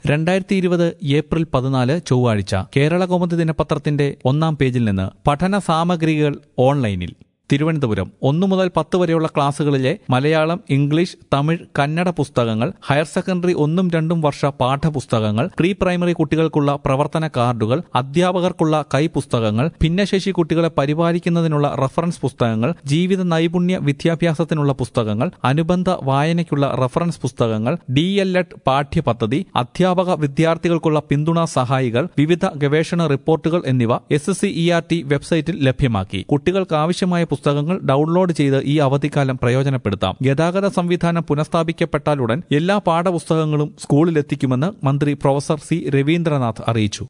രണ്ടായിരത്തി ഇരുപത് ഏപ്രിൽ പതിനാല് ചൊവ്വാഴ്ച കേരള കൗമുദി ദിനപത്രത്തിന്റെ ഒന്നാം പേജിൽ നിന്ന് പഠന സാമഗ്രികൾ ഓൺലൈനിൽ തിരുവനന്തപുരം ഒന്നു മുതൽ പത്ത് വരെയുള്ള ക്ലാസുകളിലെ മലയാളം ഇംഗ്ലീഷ് തമിഴ് കന്നഡ പുസ്തകങ്ങൾ ഹയർ സെക്കൻഡറി ഒന്നും രണ്ടും വർഷ പാഠപുസ്തകങ്ങൾ പ്രീ പ്രൈമറി കുട്ടികൾക്കുള്ള പ്രവർത്തന കാർഡുകൾ അധ്യാപകർക്കുള്ള കൈപുസ്തകങ്ങൾ ഭിന്നശേഷി കുട്ടികളെ പരിപാലിക്കുന്നതിനുള്ള റഫറൻസ് പുസ്തകങ്ങൾ ജീവിത നൈപുണ്യ വിദ്യാഭ്യാസത്തിനുള്ള പുസ്തകങ്ങൾ അനുബന്ധ വായനയ്ക്കുള്ള റഫറൻസ് പുസ്തകങ്ങൾ ഡി എൽ എഡ് പാഠ്യപദ്ധതി അധ്യാപക വിദ്യാർത്ഥികൾക്കുള്ള പിന്തുണാ സഹായികൾ വിവിധ ഗവേഷണ റിപ്പോർട്ടുകൾ എന്നിവ S S C E R T വെബ്സൈറ്റിൽ ലഭ്യമാക്കി കുട്ടികൾക്ക് ആവശ്യമായ പുസ്തകങ്ങൾ ഡൗൺലോഡ് ചെയ്ത് ഈ അവധിക്കാലം പ്രയോജനപ്പെടുത്താം ഗതാഗത സംവിധാനം പുനഃസ്ഥാപിക്കപ്പെട്ടാലുടൻ എല്ലാ പാഠപുസ്തകങ്ങളും സ്കൂളിലെത്തിക്കുമെന്ന് മന്ത്രി പ്രൊഫസർ സി രവീന്ദ്രനാഥ് അറിയിച്ചു